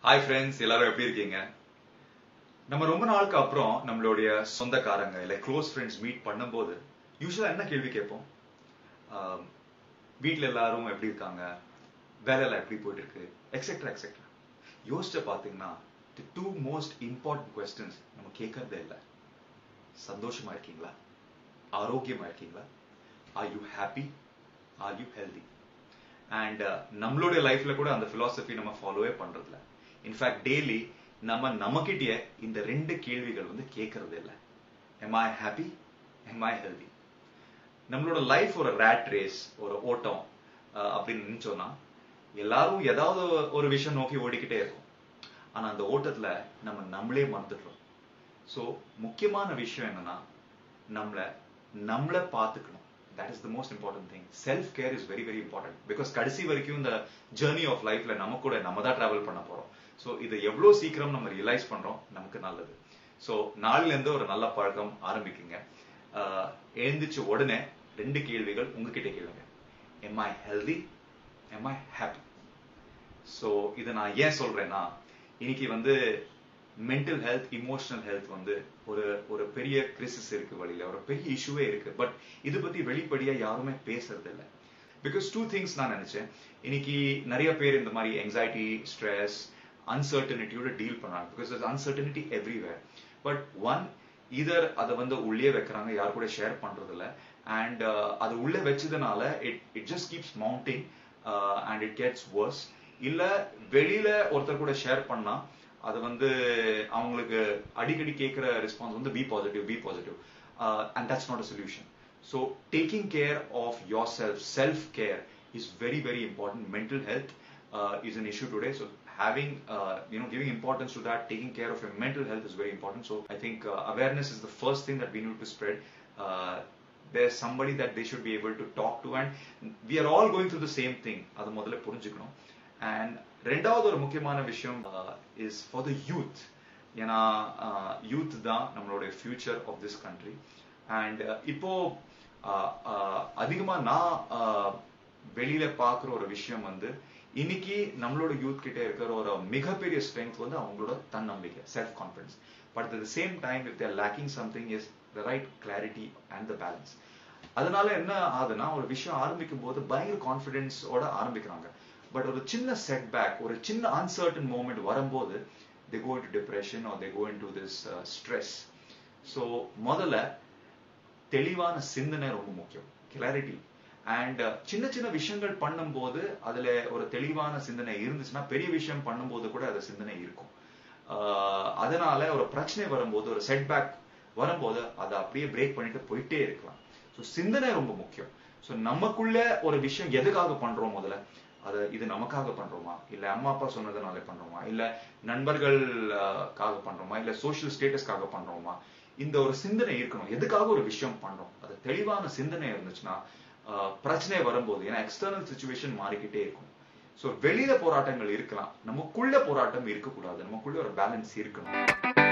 hi friends எல்லாரும் எப்படி இருக்கீங்க நம்ம ரொம்ப நாளுக்கு அப்புறம் நம்மளுடைய சொந்தக்காரங்க இல்லை க்ளோஸ் ஃப்ரெண்ட்ஸ் மீட் பண்ணும்போது யூஸ்வலா என்ன கேள்வி கேட்போம் ஆம், வீட்ல எல்லாரும் எப்படி இருக்காங்க வேலையெல்லாம் எப்படி போயிட்டு இருக்கு எக்ஸெட்ரா எக்ஸெட்ரா யோசிச்சு பார்த்தீங்கன்னா the two most important questions நம்ம கேட்கறதே இல்லை சந்தோஷமா இருக்கீங்களா ஆரோக்கியமா இருக்கீங்களா are you happy are you healthy and நம்மளுடைய லைஃப்ல கூட அந்த philosophy நம்ம ஃபாலோவே பண்றதில்ல இன்ஃபேக்ட் டெய்லி நம்ம நமக்கிட்டயே இந்த ரெண்டு கேள்விகள் வந்து கேட்கறது இல்லை am I happy am I healthy நம்மளோட லைஃப் ஒரு ரேட் ரேஸ் ஒரு ஓட்டம் அஹ், அப்படின்னு நினைச்சோம்னா எல்லாரும் ஏதாவது ஒரு விஷயம் நோக்கி ஓடிக்கிட்டே இருக்கும் ஆனா அந்த ஓட்டத்துல நம்ம நம்மளே மறந்துடுறோம் ஸோ முக்கியமான விஷயம் என்னன்னா நம்மள நம்மள பார்த்துக்கணும் that is the most important thing self care is very very important because கடைசி வரைக்கும் இந்த ஜேர்னி ஆஃப் லைஃப்ல நம்ம கூட நம்ம தான் டிராவல் பண்ண போறோம் ஸோ இதை எவ்வளவு சீக்கிரம் நம்ம ரியலைஸ் பண்றோம் நமக்கு நல்லது ஸோ நாளில இருந்து ஒரு நல்ல பழக்கம் ஆரம்பிக்குங்க ஆஹ், எழுந்திரிச்ச உடனே ரெண்டு கேள்விகள் உங்ககிட்ட கேளுங்க am I healthy am I happy so இதை நான் ஏன் சொல்றேன்னா இன்னைக்கு வந்து மென்டல் ஹெல்த் இமோஷனல் ஹெல்த் வந்து ஒரு ஒரு பெரிய கிரிசிஸ் இருக்கு வழியில ஒரு பெரிய இஷ்யூவே இருக்கு பட் இது பத்தி வெளிப்படையா யாருமே பேசுறது இல்ல பிகாஸ் டூ திங்ஸ் நான் நினைச்சேன் இன்னைக்கு நிறைய பேர் இந்த மாதிரி எங்ஸைட்டி ஸ்ட்ரெஸ் அன்சர்டனிட்டியோட டீல் பண்றாங்க because uncertainty everywhere but one either அதை வந்து உள்ளே வைக்கிறாங்க யார் கூட ஷேர் பண்றது இல்ல அண்ட் அது உள்ளே வச்சதுனால it it just keeps mounting and it gets worse இல்ல வெளியில ஒருத்தர் கூட ஷேர் பண்ணா அது வந்து அவங்களுக்கு அடிக்கடி கேட்கிற ரெஸ்பான்ஸ் வந்து be positive be positive and that's not a solution so taking care of yourself self care is very very important mental health is an issue today so having uh, you know giving importance to that taking care of your mental health is very important so i think uh, awareness is the first thing that we need to spread uh, there's somebody that they should be able to talk to and we are all going through the same thing அது முதல்ல புரிஞ்சுக்கணும் and ரெண்டாவது ஒரு முக்கியமான விஷயம் is for the youth ஏன்னா youth தான் நம்மளுடைய future of this country and இப்போ uh, uh, அதிகமா நான் uh, வெளியில பார்க்குற ஒரு விஷயம் வந்து இன்னைக்கு நம்மளோட யூத் கிட்ட இருக்கிற ஒரு மிகப்பெரிய ஸ்ட்ரென்த் வந்து அவங்களோட தன்னம்பிக்கை self confidence but at the same time if there lacking something is the right clarity and the balance அதனால என்ன ஆகுதுன்னா ஒரு விஷயம் ஆரம்பிக்கும் போது பயங்கர கான்ஃபிடென்ஸோட ஆரம்பிக்கிறாங்க பட் ஒரு சின்ன செட் பேக் ஒரு சின்ன அன்சர்டன் மூமெண்ட் வரும்போது they go into depression or they go into this stress so முதல்ல தெளிவான சிந்தனை ரொம்ப முக்கியம் கிளாரிட்டி அண்ட் சின்ன சின்ன விஷயங்கள் பண்ணும்போது அதுல ஒரு தெளிவான சிந்தனை இருந்துச்சுன்னா பெரிய விஷயம் பண்ணும்போது கூட அது சிந்தனை இருக்கும் ஆஹ் அதனால ஒரு பிரச்சனை வரும்போது ஒரு செட்பேக் வரும்போது அதை அப்படியே பிரேக் பண்ணிட்டு போயிட்டே இருக்கலாம் ஸோ சிந்தனை ரொம்ப முக்கியம் ஸோ நமக்குள்ள ஒரு விஷயம் எதுக்காக பண்றோம் முதல்ல அது இது நமக்காக பண்றோமா இல்ல அம்மா அப்பா சொன்னதுனால பண்றோமா இல்ல நண்பர்களுக்காக பண்றோமா இல்ல சோஷியல் ஸ்டேட்டஸ்க்காக பண்றோமா இந்த ஒரு சிந்தனை இருக்கணும் எதுக்காக ஒரு விஷயம் பண்றோம் அது தெளிவான சிந்தனை இருந்துச்சுன்னா ஆஹ், பிரச்சனை வரும்போது ஏன்னா எக்ஸ்டர்னல் சுச்சுவேஷன் மாறிக்கிட்டே இருக்கும் ஸோ வெளியில போராட்டங்கள் இருக்கலாம் நமக்குள்ள போராட்டம் இருக்கக்கூடாது நமக்குள்ள ஒரு பேலன்ஸ் இருக்கணும்